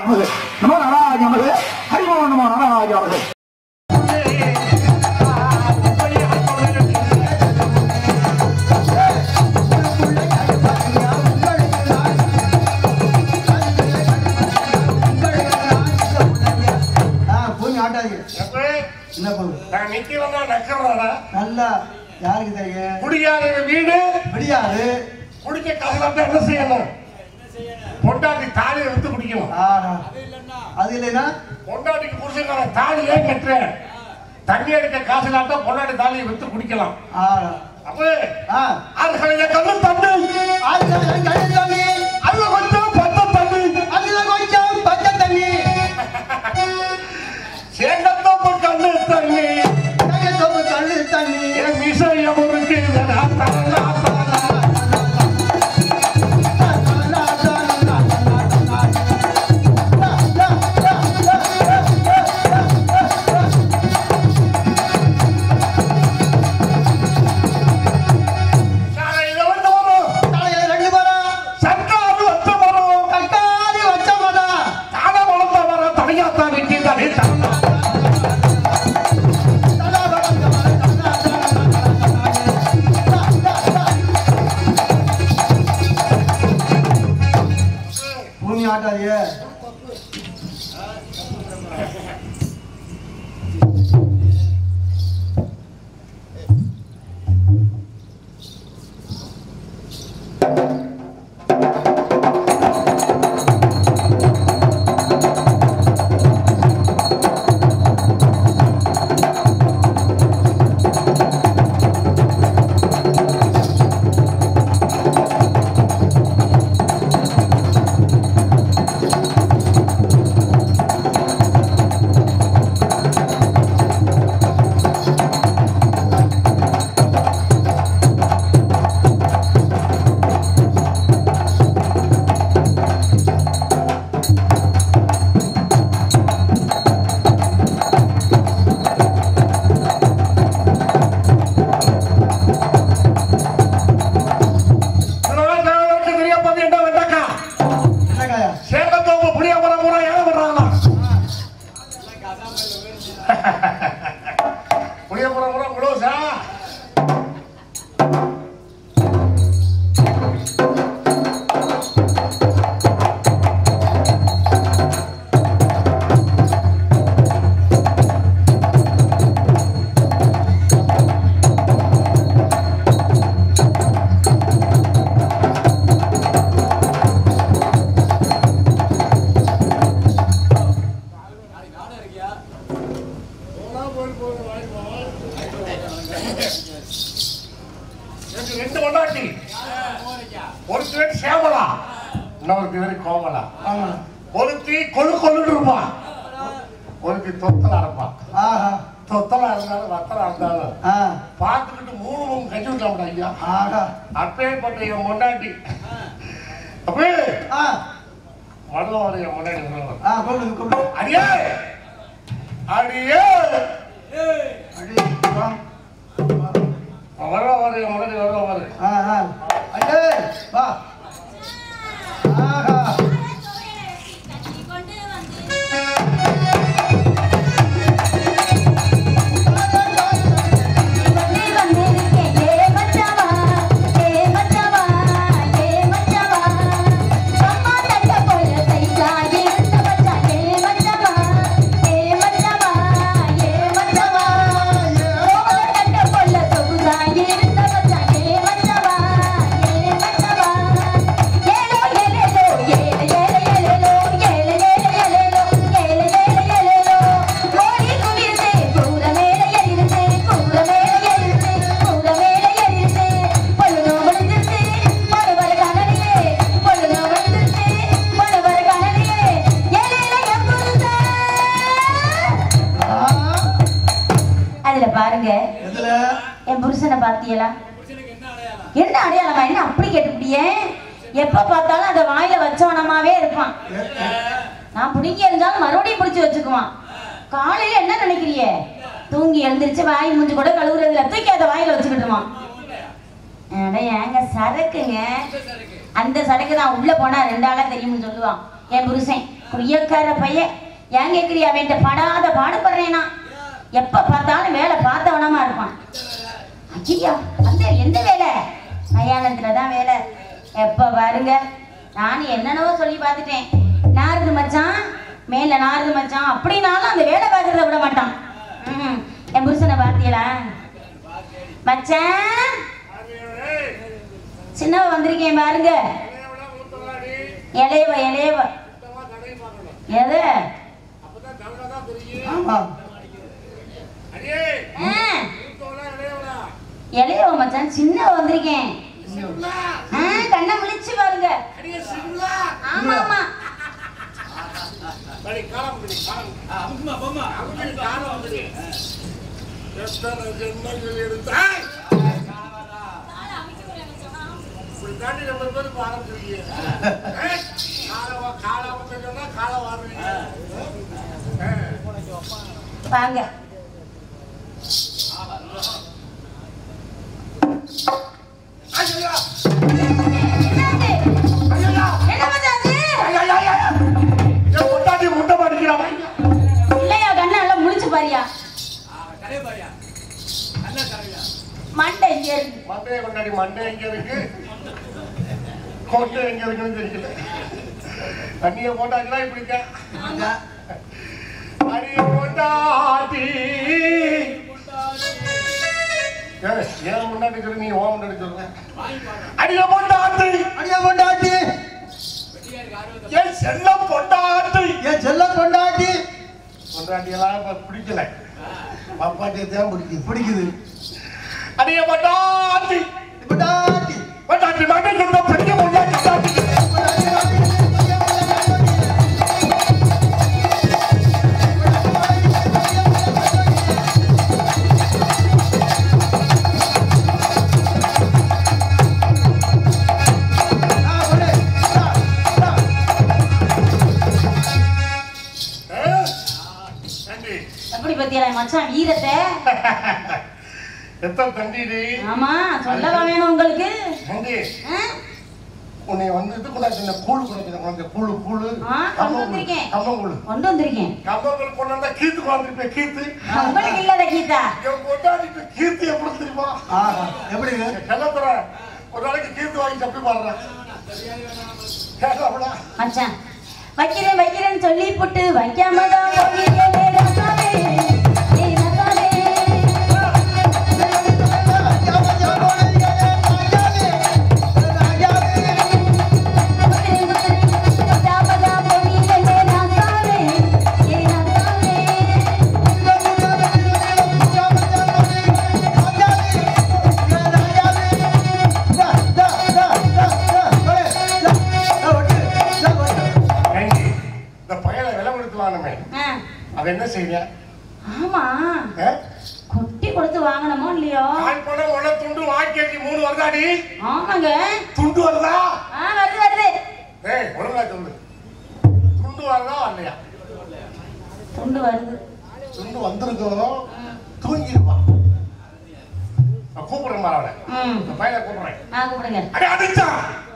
நமது நமோ நாராஜ நமது ஹரிமோ நமோ நாராஜ நமது ஆ, பூமி ஆட்டாதீங்க என்ன பண்ணு நான் நிக்கிறதா நக்கிறதா நல்லா யாருக்கு தெரியும் குடியாத வீடு முடியாது குடிக்க கசலாட்ட என்ன செய்யணும் பொண்டாட்டி தாலி எடுத்து குடிக்கணும் ஆஹா. அது இல்லைன்னா பொண்டாட்டிக்கு புருஷன் தாலி ஏன் கட்டுறேன் தண்ணி அடிக்க காசு இல்லாட்டா பொண்டாட்டி தாலியை வித்து குடிக்கலாம் ஆஹா. அப்ப ஆ. அதுகளை கண்ணு தண்ணி அதுல கழுதை தண்ணி, அதுல கொஞ்சம் பத்த தண்ணி அதுல கொஞ்சம் பச்சை தண்ணி சேகத்தோப்பு கண்ணு தண்ணி தங்கத்தோப்பு கல்லு தண்ணி என் மிசையம் இருக்கு இதை வந்து வரும் தலையில ரெண்டு மரம், சர்க்காரு வச்ச மரம் தக்காளி வச்ச மரம். தான வளர்ந்த மரம் தனியாத்தான் நிற்கின்றே தலா வளர்ந்த மரம், தலா, தலா, தலா, தலா, தலா. பூமி ஆட்டாதியே எனக்கு தெரியப்பது என்ன வேண்டாக்கா என்னங்காயா சேகத்தோப்பு புளிய மரம் பூரா ஏன் பண்றாங்களா புளிய மரம் பூரா குளோஸா எனக்கு ரெண்டு கொண்டாட்டி ஒரு பேர் சேமலா இன்னொரு பேர் கோமலா ஆமா ஒருத்தி கொழு கொழுன்னு இருப்பா ஒருத்தி தொத்தலா இருப்பா ஆஹா தொத்தலா இருந்தாலும் வத்தலா இருந்தாலும் ஆ பார்த்துக்கிட்டு மூணு மூணு கஞ்சி விட்டாங்க ஐயா ஆஹா அப்பேற்பட்ட என் முண்டாட்டி அப்பே ஆ மருதவாரி என் முன்னாடி வருவாங்க. ஆ கொண்டு கொண்டு அடியே அடியே அடி வா மருதவாரி என் முன்னாடி வருவாரு ஆ ஆ அடே வா ஆஹா ஆ அதுல பாருங்க எதுல என் புருஷனை பாத்தியலா என்ன அடையாளமா என்ன அப்படி கேட்டுப்பிடியே எப்ப பார்த்தாலும் அதை வாயில வச்சவனமாவே இருப்பான் நான் பிடிங்கி இருந்தாலும் மறுபடியும் பிடிச்சு வச்சுக்குவான் காலையில என்ன நினைக்கிறிய தூங்கி எழுந்திருச்சு வாய் மூஞ்சி கூட கழுவுறதுல தூக்கி அதை வாயில வச்சுக்கிட்டுவான் அட ஏங்க சரக்குங்க அந்த சரக்கு தான் உள்ள போனா ரெண்டு ஆளா தெரியும்னு சொல்லுவான் என் புருஷன் குய்யக்கார பையன் ஏன் கேட்குறியா அவன்கிட்ட படாத பாடுபடுறேனா எப்ப பார்த்தாலும் வேலை பார்த்தவனமா இருப்பான் ஐயா அந்த எந்த வேலை மயானத்துல தான் வேலை எப்ப பாருங்க நானும் என்னென்னவோ சொல்லி பார்த்துட்டேன் நாரது மச்சான் மேல நாரது மச்சான் அப்படின்னாலும் அந்த வேலை பார்க்கறத விட மாட்டான் ம், என் புருஷனை பார்த்தீங்களா மச்சான் சின்னவ வந்திருக்கேன் பாருங்க இளையவ இளையவ எது ஆமா ஆ, இளையவ மச்சான் சின்னவ வந்திருக்கேன் ஆ, கண்ணை முழிச்சு பாருங்க ஆமா ஆமா வாங்க என்னது? என்ன மச்சான் அது? முட்டை மாட்டிக்கிறான் இல்லையா கண்ணை நல்லா முழிச்சு பாரியா மண்டை இங்க இருக்கு மண்டைய கொண்டாடி மண்டை எங்க இருக்கு கொண்டை எங்க இருக்குன்னு தெரியல தண்ணிய போட்டாச்சுன்னா இப்படிக்கா அடிய போட்டாட்டி ஏய், ஏன் முன்னாடி இருக்கிற நீ ஓ முன்னாடி சொல்ற அடிய போட்டாட்டி அடியா கொண்டாட்டி என் செல்ல பொண்டாட்டி என் செல்ல கொண்டாட்டி பொண்டாட்டியெல்லாம் இப்ப பிடிக்கல பப்பாட்டியை தான் பிடிக்குது பிடிக்குது அடிய பொண்டாட்டி கொண்டாட்டி பொண்டாட்டி மண்டை கொண்ட பெரிய பொண்டாட்டி தாட்டி தண்டி எப்படி பத்தியா மச்சான் வீரத்தை எத்தனை தண்டிடி ஆமா சொல்லவா வேணும் உங்களுக்கு தண்டி ஆ? உன்னை வந்து இது கூட இந்த கூழு குடிக்கிற குழந்தை கூழு கூழு ஆ, கொண்டு வந்திருக்கேன். கம்பங்கூழு கொண்டு வந்திருக்கேன் கம்பங்கூழ் கொண்டு வந்தா கீத்து குழந்தைப்ப கீத்து உங்களுக்கு இல்லாத கீதா என் கொண்டாடிட்டு கீத்து எப்படி தெரியுமா ஆஹா எப்படிங்க செல்லத்துற ஒரு நாளைக்கு கீத்து வாங்கி தப்பி பாடுறேன் கேட்கலாம்ல மச்சான் வைக்கிறேன் வைக்கிறேன்னு சொல்லி போட்டு வைக்காம தான் போகிறீங்களே ரசாவே. ஏய் ரசாவே. குத்துறேன், குத்துறேன், வைக்காம தான் போகிறீங்களே ரசாவே. ஏய் ரசாவே. ஏண்டி, இந்த பயலை விலை கொடுத்து வாங்கணுமே ஆ, அவன் என்ன செய்ய ஆமா கொட்டி கொடுத்து வாங்கணுமோ இல்லையோ கால் பணம் ஒன்ன துண்டு வாக்கி மூணு வருதாடி ஆமாங்க துண்டு வருதா ஆ வருது வருது ஏய் ஒழுங்கா சொல்லு துண்டு வருதா வரலையா துண்டு வருது துண்டு வந்திருக்கோம் தூங்கிருப்பான் நான் கூப்பிடுறேன் மாறவனை ம் இந்த பையனை கூப்பிடுறேன் நான் கூப்பிடுங்க அடே அடிச்சா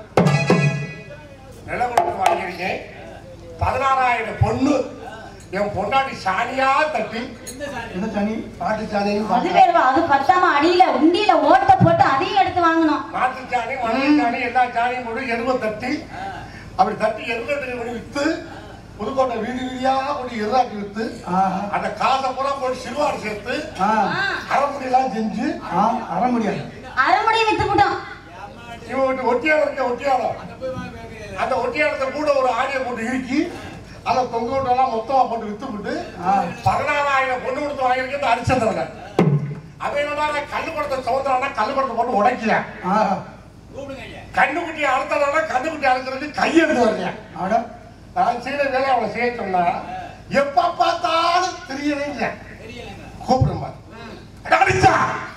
நில கொடுத்து வாங்கியிருக்கேன் பதினாறாயிரம் பொண்ணு என் பொண்டாட்டி சாணியா தட்டி என்ன சாணி மாட்டு சாணியும் அது வேறுவா அது பத்தாம அடியில உண்டியில ஓட்ட போட்டு அதையும் எடுத்து வாங்கணும் மாட்டு சாணி மணல் சாணி எல்லா சாணியும் போட்டு எருவை தட்டி அப்படி தட்டி எருவை பண்ணி வித்து புதுக்கோட்டை வீதி வீதியா கொண்டு எருவாக்கி வித்து ஆஹா அந்த காசை பூரா போட்டு சிறுவாடு சேர்த்து ஆ அரைமுடியெல்லாம் செஞ்சு ஆ அற முடியாது அரைமுடி வித்து போட்டோம் இவன் விட்டு ஒட்டியாளம் இருக்க ஒட்டியாளம் அந்த ஒட்டியாளத்தை கூட ஒரு ஆணியை போட்டு இறுக்கி அதை தொங்க விட்டெல்லாம் மொத்தமா போட்டு வித்து விட்டு ஆ. பதினாலாயிரம் பொண்ணு கொடுத்து வாங்கியிருக்க அடிச்சதுல அவன் என்ன கல்லு குடத்தை சவுந்தரானா கல்லு குடத்தை போட்டு உடைக்கல ஆஹா கண்ணுக்குட்டி அறுத்ததானா கண்ணுக்குட்டி அறுக்கிறது கையெடுத்து வரலையா அட நான் செய்யற வேலை அவனை செய்ய சொன்னா எப்ப பார்த்தாலும் தெரியலைங்க கூப்பிடுமா அடிச்சா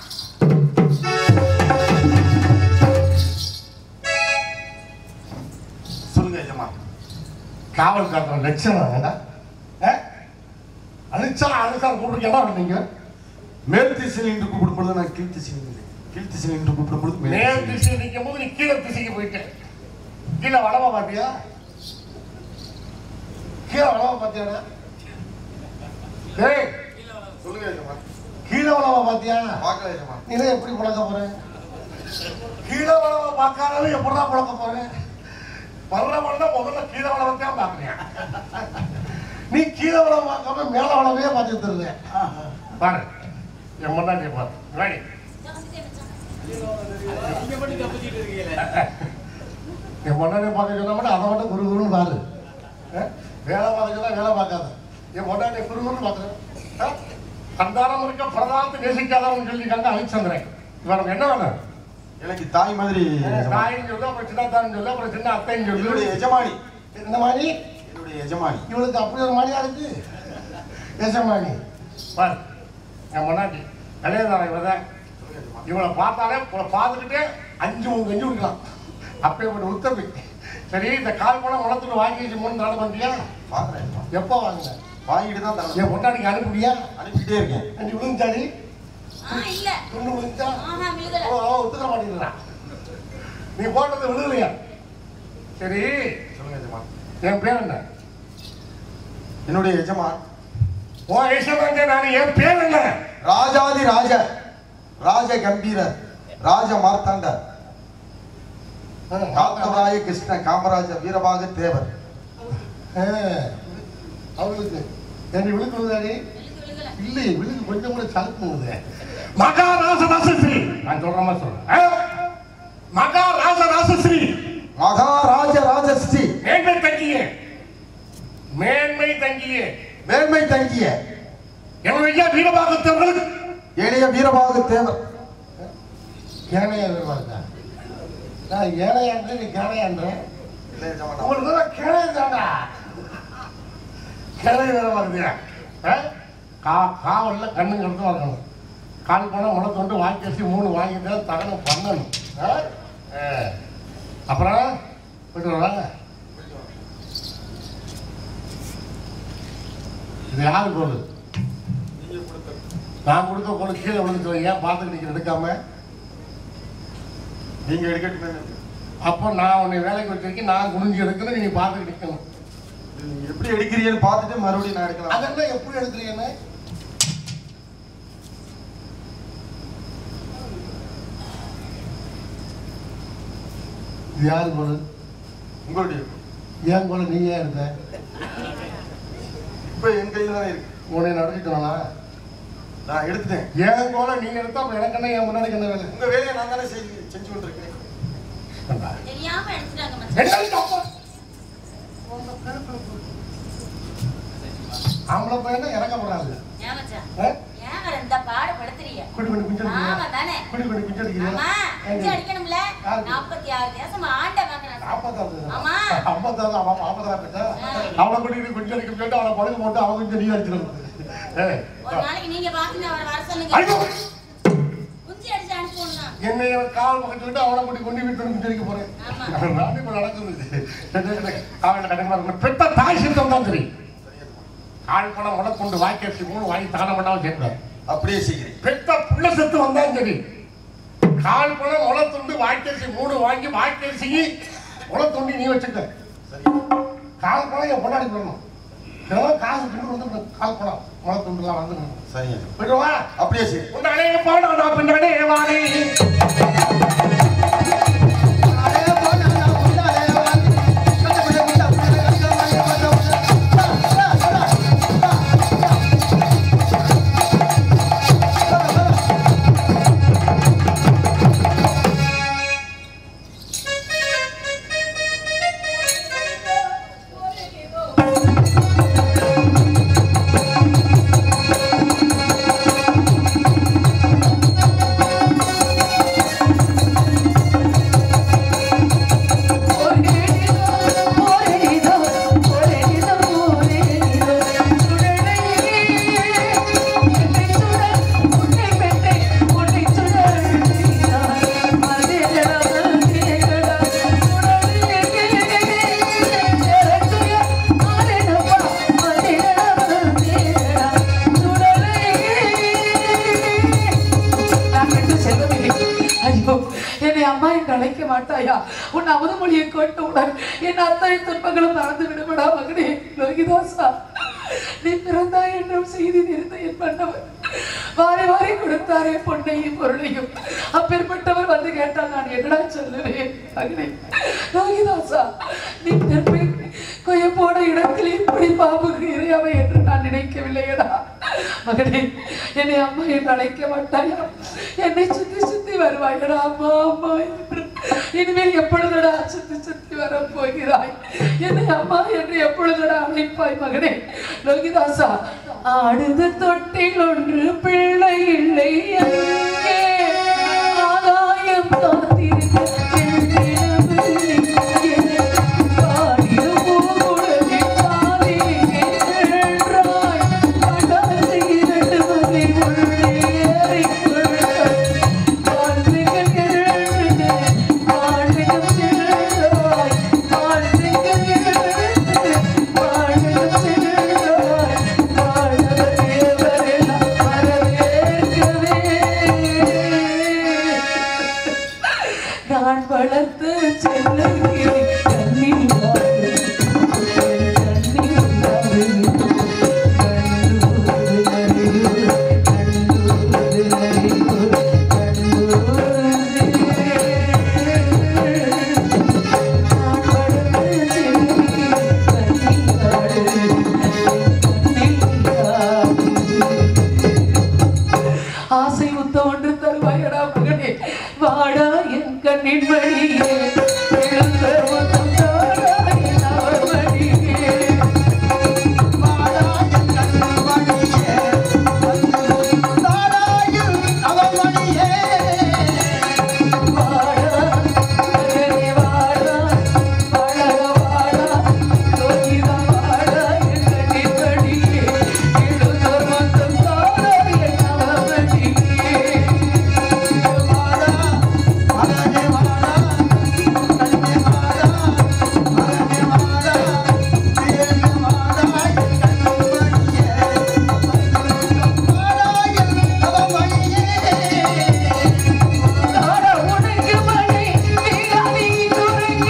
சொல்லுங்க ஐயம்மா காவல்காரன் லட்சணம் வேண்டாம் அழிச்சா அழிச்சா கூப்பிட்டு இடம் இருந்தீங்க மேல் திசையில் என்று கூப்பிடும் பொழுது நான் கீழ் திசையில் இருந்தேன் கீழ் திசையில் என்று கூப்பிடும் பொழுது மேல் நேர் திசையில் திசை நிற்கும் போது நீ கீழே திசைக்கு போயிட்ட கீழே வளமா பாத்தியா கீழே வளவ பாத்தியாடா ஏய் சொல்லுங்க எஜமான் கீழே வளவ பாத்தியா பார்க்கல எஜமான் நீ தான் எப்படி பழக்க போற கீழே வளவ பார்க்காதவே எப்படிதான் பழக்க போறேன் வர்றவன்ல முதல்ல கீழே வளவத்தான் பார்க்கறியா நீ கீழே வளவ பார்க்காம மேல வளவையே பார்த்துட்டு இருந்த பாரு என் முன்னாடி பாரு வாடி என் பொண்டாட்டி பார்க்க சொன்னா மட்டும் அதை மட்டும் குரு குருன்னு பாரு அஹ்? வேலை பார்க்க சொன்னா வேலை பார்க்காத என் பொண்டாட்டி குரு குருன்னு பார்க்குறேன் சந்தானம் இருக்க பிரதானத்தை நேசிக்காதவன் சொல்லியிருக்காங்க அலிச்சந்திரன் இவனுக்கு என்ன வேணும் எனக்கு தாய் மாதிரி எஜமான். தாயின்னு சொல்லு அப்புறம் சின்னத்தான்னு சொல்லு அப்புறம் சின்ன அத்தைன்னு என்னுடைய சொல்லு எஜமானி இந்த மாதிரி என்னுடைய எஜமானி இவளுக்கு அப்படி ஒரு மாதிரியா இருக்கு எசமானி பாரு என் பொண்டாட்டி கல்யாணம் இவதான் சொல்லுங்க எஜமான் இவளை பார்த்தாலே இவளை பார்த்துக்கிட்டே அஞ்சு மூணு கஞ்சி குடிக்கலாம் அப்பே ஒரு உத்தரவு சரி இந்த கால் பணம் முளத்துட்டு வாங்கி வச்சு மூணு தடவை பண்ணியா பார்க்கறேன் எஜமான். எப்போ வாங்கின வாங்கிட்டு தான் தரேன் என் பொண்டாட்டிக்கு அனுப்பிடியா அனுப்பிட்டே இருக்கேன் அஞ்சு விழுந்தாடி ஆ இல்ல துண்டு விழுந்தா ஆஹா விழுகல ஓ ஓ, ஒத்துக்க மாட்டேங்கிறான் நீ போட்டது விழுகலையா சரி சொல்லுங்க எஜமான் என் பேர் என்ன என்னுடைய எஜமான் உன் இஷ்டம் நான் என் பேர் என்ன ராஜாதி ராஜ ராஜ கம்பீரர் ராஜ மார்த்தாண்டர் காத்தவராய கிருஷ்ண காமராஜ வீரபாக தேவர் ஆ, அவளுக்கு என் விழுக்கு விழுதாடி விழுகு விழுகல இல்லை விழுக்கு கொஞ்சம் கூட சலுக்குங்குது மகாராஜ ராசஸ்ரீ நான் சொல்ற மாதிரி சொல்றேன் ஆ? மகாராஜ ராசஸ்ரீ மகாராஜ ராஜஸ்ரீ மேன்மை தங்கிய மேன்மை தங்கிய மேன்மை தங்கிய என்னுடைய வீரபாகத்தவர்களுக்கு எளிய வீரபாக தேவர் கேனையா வீரபாகத்தா நான் ஏனையான்ற நீ கேனையான்ற இல்லை எஜமான் உங்களுக்கு தான் கேனை தாண்டா கேனை வீரபாகத்தியா கா காவல்ல கண்ணு கடுத்து வரணும் கால் பணம் முளை தொண்டு வாங்கி வச்சு மூணு வாங்கிட்டு தகனம் பண்ணணும் ஆ? ஆ. அப்புறம் போயிட்டு வராங்க இது யாரு கோல் நான் கொடுத்த கோல் கீழே விழுந்து ஏன் பார்த்துட்டு நிற்கிற எடுக்காம நீங்க எடுக்கட்டுமே அப்போ நான் உன்னை வேலைக்கு வச்சிருக்கேன் நான் குனிஞ்சு எடுக்கணும் நீ பார்த்துட்டு நிற்கணும் நீங்க எப்படி எடுக்கிறீங்கன்னு பார்த்துட்டு மறுபடியும் நான் எடுக்கலாம் அதெல்லாம் எப்படி எடுக்கிறீங்கன்னு இது யாரு கோல் உங்களுடைய ஏன் கோல் நீ ஏன் எடுத்த இப்ப என் கையில தான் இருக்கு உன்னை நடத்திட்டோம்னா நான் எடுத்துட்டேன் ஏன் கோல நீ எடுத்தா அப்ப எனக்கு என்ன என் முன்னாடி என்ன வேலை உங்க வேலையை நான் தானே செஞ்சு செஞ்சு கொண்டிருக்கேன் தெரியாம எடுத்துட்டாங்க மச்சான் என்ன தப்பு? ஆம்பளை பையன் இறக்கப்படுறாங்க ஏன் மச்சான் ஆ? ஏன் வர இந்த பாடு படுத்துறீங்க குடி குடி குஞ்சு ஆமா அடிக்கிறீங்க தானே குடி குடி குஞ்சு ஆமா அடிக்கிறீங்க அஞ்சு அடிக்கணும்ல யாருக்கு? நாற்பத்தி ஆறு தேசம் ஆண்ட வாங்கினாங்க நாற்பத்தாறு ஆமா. ஐம்பத்தாறு அவன் ஐம்பத்தாறு பேசா ஆ. அவனை கூட்டிட்டு குஞ்சு அடிக்க சொல்லிட்டு அவனை பழுகு போட்டு அவன் குஞ்சு நீ அடிச்சிடும் ஏய் ஒரு நாளைக்கு நீங்க பாத்துன்னு அவரை வர சொல்லுங்க ஐயோ! குஞ்சு அடிச்சு அனுப்பணும்னா என்னை இவன் கால் பக்கம் சொல்லிட்டு அவனை கூட்டி கொண்டு வீட்டு குஞ்சு அடிக்க போறேன் ஆமா. நான் இப்ப நடக்குது அவன் கடைமா இருக்கணும் பெத்த தாய் சித்தம் தான் தெரியும் கால் பணம் உடனே கொண்டு வாக்கி அரிசி மூணு வாங்கி தானம் பண்ணாமல் சேர்க்கிறார் அப்படியே செய்கிறேன் பெத்த புள்ள செத்து வந்தாலும் சரி கால் பணம் முளை துண்டு வாக்கரிசி மூணு வாங்கி வாக்கரிசி முளை துண்டி நீ வச்சுக்க சரி கால் பணம் என் பொண்டாடி போடணும் இதெல்லாம் காசு துண்டு வந்து கால் பணம் முளை துண்டுலாம் வந்து சரிங்க போயிடுவா அப்படியே சரி உன்னாலே பாடா பின்னாலே வாழே ஐயோ என்னை அம்மா என்று அழைக்க மாட்டாயா உன் அவதமொழியை கேட்டவுடன் என் அத்தனை துன்பங்களும் மறந்து விடுமடா மகனே இதோ லோகிதாசா நீ பிறந்தாய் என்றும் செய்தி தெரிந்த என் மன்னவர் வாரி வாரி கொடுத்தாரே பொன்னையும் பொருளையும் அப்பேற்பட்டவர் வந்து கேட்டால் நான் என்னடா சொல்லுவேன் மகனே லோகிதாசா நீ தெற்பை கொய்ய போன இடத்தில் இப்படி பாம்புக்கு இறையாவை என்று நான் நினைக்கவில்லையடா மகனே என்னை அம்மா என்று அழைக்க மாட்டாயா என்னை சுத்தி சுத்தி வருவாயடா அம்மா அம்மா என்று இனிமேல் எப்பொழுதடா சுத்தி சுத்தி வர போகிறாய் என்னை அம்மா என்று எப்பொழுதடா அழைப்பாய் மகனே லோகிதாசா ஆடுது தொட்டில் ஒன்று பிள்ளை இல்லை அங்கே ஆகாயம் காத்திருக்க என் நிலவு பாடிய பூங்குழலி பாதியிலே நின்றாய். படாத இரண்டு மலை உள்ளே ஏறிக்கொண்டாய். வாழ்விகள் எழுந்து, வாழ்விகள் சென்றாய். வாழ்விகள் எழுந்து, வாழ்விகள் சென்றாய். வாழ்வர் தேவரெல்லாம் வரவேற்கவே. நான் வளர்த்து செல்லுகிறேன் கண்ணில் வாரு. கண்ணில் வாரு. கண்டூர் அறிவு, கண்டூர் அறிவு, கண்டூர் நான் வளர்த்து செல்லுகிறேன் கண்ணில் வாரு. கண்ணில் வாரு. ஆசை முத்த ஒன்று தருவாயடா மகனே வாடா என் கண்ணின் வழியே எழுந்த முத்தம் தாடா என் அவமடியே. வாடா, மகனே வாடா, வாழக வாடா, லோகிதா வாடா, என் கண்ணின் வழியே எழுந்த முத்தம் தாடா என் அவமடியே. நாட உனக்கு மணி வீராதி துறங்க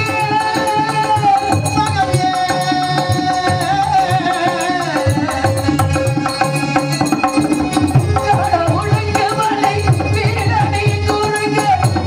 நாட உனக்கு மணி வீராதி துறங்க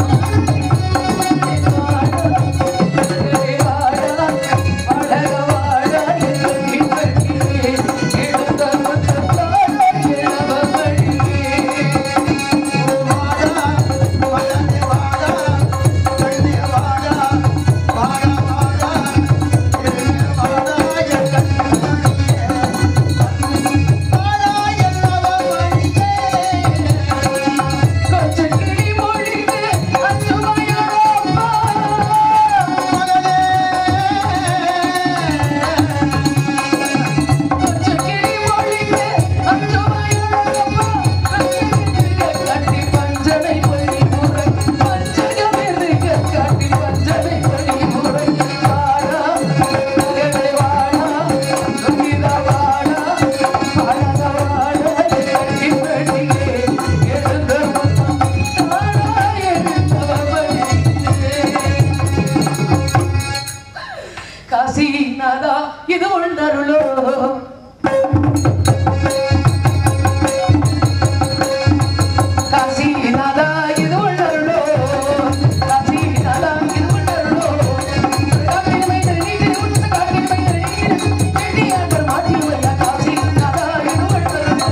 கொஞ்சம் கிளி மொழிக்கு அச்சுமையோப்பா கொஞ்சம் கிளி மொழிக்கு அச்சுமையோப்பா கட்டி பஞ்சனை பழி முறை பஞ்சகமிருக கட்டி பஞ்சனை பழி முறை வாடா மகனே வாடா சுகிதா வாடா வாடா வாடா கட்டி பழியே எழுந்த மொத்தம் தாடா எழுந்தவமடியே காசிநாதா இது உண்டருளோ காசிநாதா இது உண்டருளோ காசிநாதா இது உண்டருளோ காட்டினமை நீடு உச்ச காட்டினமை நீடு வெட்டியாண்டர் மாட்டிலுவையா காசிநாதா இது உண்டருளோ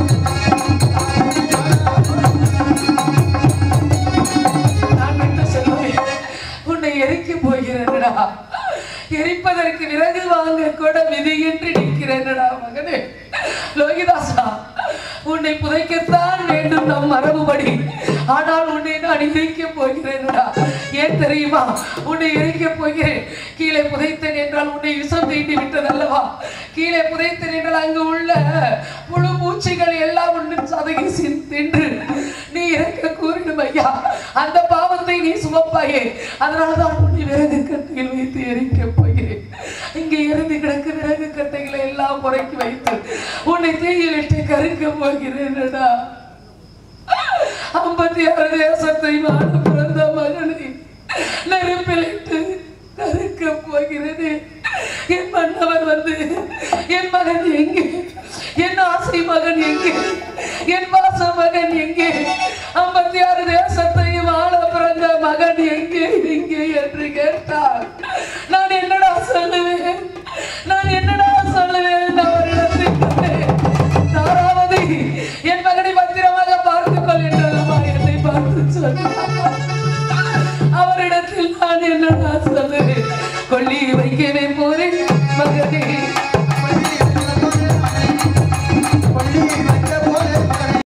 நான் விட்டு செல்லுவேன் உன்னை எரிக்க போகிறேன்டா எரிப்பதற்கு விறகு வாங்க கூட விதியின்றி நிற்கிறேன்டா மகனே லோகிதாசா உன்னை புதைக்கத்தான் வேண்டும் நம் மரபுபடி ஆனால் உன்னை நான் எரிக்க போகிறேன்டா ஏன் தெரியுமா உன்னை எரிக்க போகிறேன் கீழே புதைத்தேன் என்றால் உன்னை விஷம் தீண்டி விட்டதல்லவா கீழே புதைத்தேன் என்றால் அங்கு உள்ள புழு பூச்சிகள் எல்லாம் உன்னை சதகி தின்று நீ இறக்க கூறிடும் ஐயா அந்த பாவத்தை நீ சுமப்பாயே அதனாலதான் உன்னை விறகு கட்டையில் வைத்து எரிக்க போகிறேன் இங்கே எரிந்து கிடக்கு விறகு கட்டைகளை எல்லாம் முறைக்கு வைத்து உன்னை தீயிலிட்டு கருக்க போகிறேன்டா ஐம்பத்தி ஆறு தேசத்தை வாழ பிறந்த மகனை நெருப்பிலிட்டு கருக்க போகிறது என் மன்னவர் வந்து என் மகன் எங்கே என் ஆசை மகன் எங்கே என் வாச மகன் எங்கே ஐம்பத்தி ஆறு தேசத்தையும் ஆள பிறந்த மகன் எங்கே எங்கே என்று கேட்டார் நான் என்னடா சொல்லுவேன் நான் என்னடா சொல்லுவேன் அவரிடத்தில் தாராவதி என் மகனை பத்திரமாக பார்த்துக்கொள் என்றல்லவா என்னை பார்த்து சொன்னார் அவரிடத்தில் நான் என்னடா சொல்லுவேன் கொல்லி